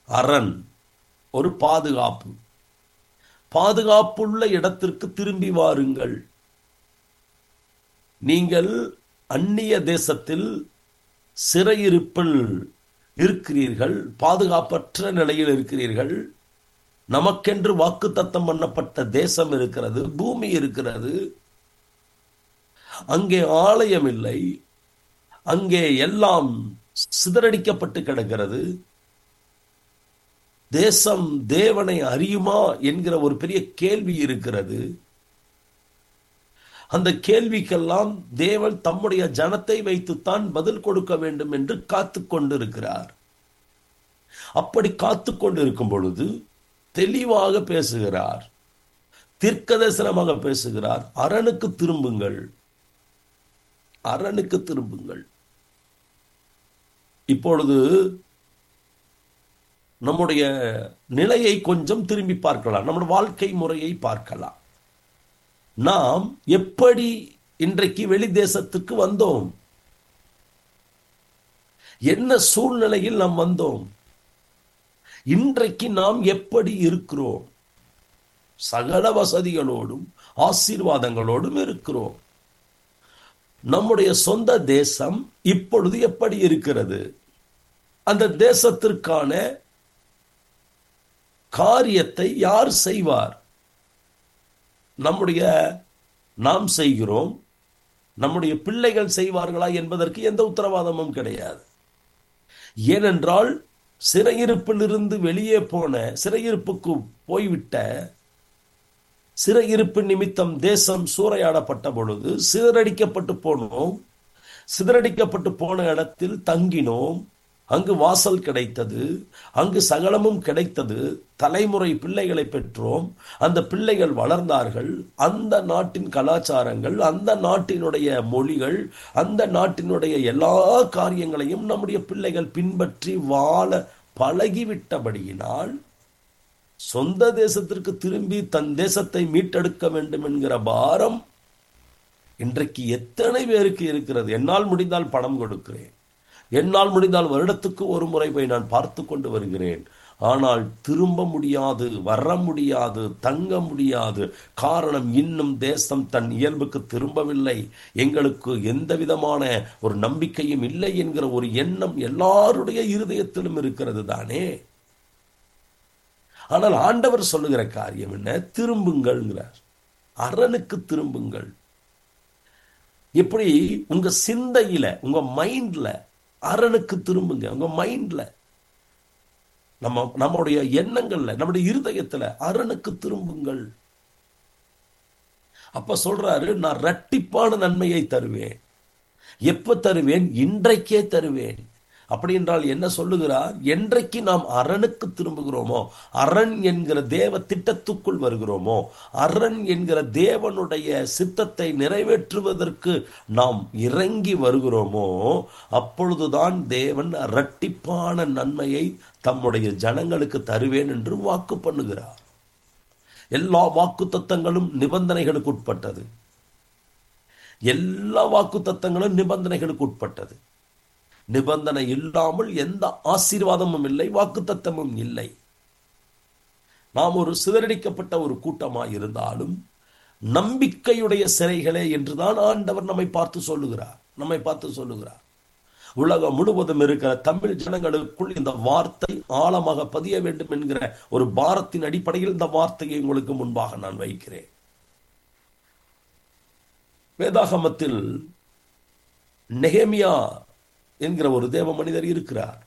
அரண் ஒரு பாதுகாப்பு பாதுகாப்புள்ள இடத்திற்கு திரும்பி வாருங்கள் நீங்கள் அந்நிய தேசத்தில் சிறையிருப்பில் இருக்கிறீர்கள் பாதுகாப்பற்ற நிலையில் இருக்கிறீர்கள் நமக்கென்று வாக்குத்தத்தம் பண்ணப்பட்ட தேசம் இருக்கிறது பூமி இருக்கிறது அங்கே ஆலயம் இல்லை அங்கே எல்லாம் சிதறடிக்கப்பட்டு கிடக்கிறது தேசம் தேவனை அறியுமா என்கிற ஒரு பெரிய கேள்வி இருக்கிறது அந்த கேள்விக்கெல்லாம் தேவன் தம்முடைய ஜனத்தை வைத்துத்தான் பதில் கொடுக்க வேண்டும் என்று காத்து கொண்டிருக்கிறார் அப்படி காத்து கொண்டிருக்கும் பொழுது தெளிவாக பேசுகிறார் தீர்க்கதரிசனமாக பேசுகிறார் அரணுக்கு திரும்புங்கள் அரணுக்கு திரும்புங்கள் இப்பொழுது நம்முடைய நிலையை கொஞ்சம் திரும்பி பார்க்கலாம் நம்முடைய வாழ்க்கை முறையை பார்க்கலாம் நாம் எப்படி இன்றைக்கு வெளி தேசத்துக்கு வந்தோம் என்ன சூழ்நிலையில் நாம் வந்தோம் இன்றைக்கு நாம் எப்படி இருக்கிறோம் சகல வசதிகளோடும் ஆசீர்வாதங்களோடும் இருக்கிறோம் நம்முடைய சொந்த தேசம் இப்பொழுது எப்படி இருக்கிறது அந்த தேசத்திற்கான காரியத்தை யார் செய்வார் நம்முடைய நாம் செய்கிறோம் நம்முடைய பிள்ளைகள் செய்வார்களா என்பதற்கு எந்த உத்தரவாதமும் கிடையாது ஏனென்றால் சிறையிருப்பிலிருந்து வெளியே போன சிறையிருப்புக்கு போய்விட்ட சிறையிருப்பு நிமித்தம் தேசம் சூறையாடப்பட்ட பொழுது சிதறடிக்கப்பட்டு போனோம் சிதறடிக்கப்பட்டு போன இடத்தில் தங்கினோம் அங்கு வாசல் கிடைத்தது அங்கு சகலமும் கிடைத்தது தலைமுறை பிள்ளைகளை பெற்றோம் அந்த பிள்ளைகள் வளர்ந்தார்கள் அந்த நாட்டின் கலாச்சாரங்கள் அந்த நாட்டினுடைய மொழிகள் அந்த நாட்டினுடைய எல்லா காரியங்களையும் நம்முடைய பிள்ளைகள் பின்பற்றி வாழ பழகிவிட்டபடியினால் சொந்த தேசத்திற்கு திரும்பி தன் தேசத்தை மீட்டெடுக்க வேண்டும் என்கிற பாரம் இன்றைக்கு எத்தனை பேருக்கு இருக்கிறது என்னால் முடிந்தால் பணம் கொடுக்கிறேன் என்னால் முடிந்தால் வருடத்துக்கு ஒரு முறை போய் நான் பார்த்து கொண்டு வருகிறேன் ஆனால் திரும்ப முடியாது வர முடியாது தங்க முடியாது காரணம் இன்னும் தேசம் தன் இயல்புக்கு திரும்பவில்லை எங்களுக்கு எந்த விதமான ஒரு நம்பிக்கையும் இல்லை என்கிற ஒரு எண்ணம் எல்லாருடைய இருதயத்திலும் இருக்கிறது தானே ஆனால் ஆண்டவர் சொல்லுகிற காரியம் என்ன திரும்புங்கள்ங்கிறார் அரணுக்கு திரும்புங்கள் இப்படி உங்க சிந்தையில உங்க மைண்ட்ல அரணுக்கு திரும்புங்க உங்க மைண்ட்ல நம்ம நம்முடைய எண்ணங்கள்ல நம்முடைய இருதயத்துல அரணுக்கு திரும்புங்கள் அப்ப சொல்றாரு நான் ரட்டிப்பான நன்மையை தருவேன் எப்ப தருவேன் இன்றைக்கே தருவேன் அப்படி என்றால் என்ன சொல்லுகிறார் என்றைக்கு நாம் அரணுக்கு திரும்புகிறோமோ அரண் என்கிற தேவ திட்டத்துக்குள் வருகிறோமோ அரண் என்கிற தேவனுடைய சித்தத்தை நிறைவேற்றுவதற்கு நாம் இறங்கி வருகிறோமோ அப்பொழுதுதான் தேவன் இரட்டிப்பான நன்மையை தம்முடைய ஜனங்களுக்கு தருவேன் என்று வாக்கு பண்ணுகிறார் எல்லா வாக்கு தத்தங்களும் நிபந்தனைகளுக்கு உட்பட்டது எல்லா வாக்கு தத்தங்களும் நிபந்தனைகளுக்கு உட்பட்டது நிபந்தனை இல்லாமல் எந்த ஆசீர்வாதமும் இல்லை வாக்குத்தத்தமும் இல்லை நாம் ஒரு சிதறடிக்கப்பட்ட ஒரு கூட்டமாக இருந்தாலும் நம்பிக்கையுடைய சிறைகளே என்றுதான் ஆண்டவர் நம்மை பார்த்து சொல்லுகிறார் நம்மை பார்த்து சொல்லுகிறார் உலகம் முழுவதும் இருக்கிற தமிழ் ஜனங்களுக்குள் இந்த வார்த்தை ஆழமாக பதிய வேண்டும் என்கிற ஒரு பாரத்தின் அடிப்படையில் இந்த வார்த்தையை உங்களுக்கு முன்பாக நான் வைக்கிறேன் வேதாகமத்தில் நெகேமியா என்கிற ஒரு தேவ மனிதர் இருக்கிறார்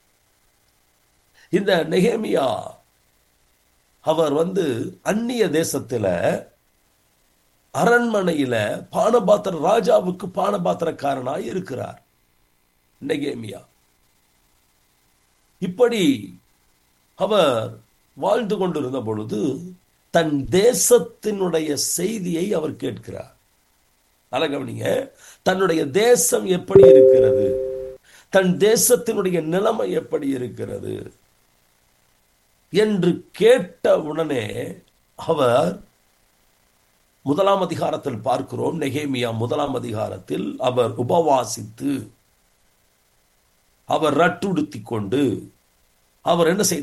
இந்த நெகேமியா அவர் வந்து அந்நிய தேசத்துல அரண்மனையில பானபாத்திர ராஜாவுக்கு பானபாத்திரக்காரனாய் இருக்கிறார் நெகேமியா இப்படி அவர் வாழ்ந்து கொண்டிருந்த பொழுது தன் தேசத்தினுடைய செய்தியை அவர் கேட்கிறார் நல்ல கவனிங்க தன்னுடைய தேசம் எப்படி இருக்கிறது தன் தேசத்தினுடைய நிலைமை எப்படி இருக்கிறது என்று கேட்ட உடனே அவர் முதலாம் அதிகாரத்தில் பார்க்கிறோம் நெகேமியா முதலாம் அதிகாரத்தில் அவர் உபவாசித்து அவர் ரட்டுடுத்தி கொண்டு அவர் என்ன செய்தார்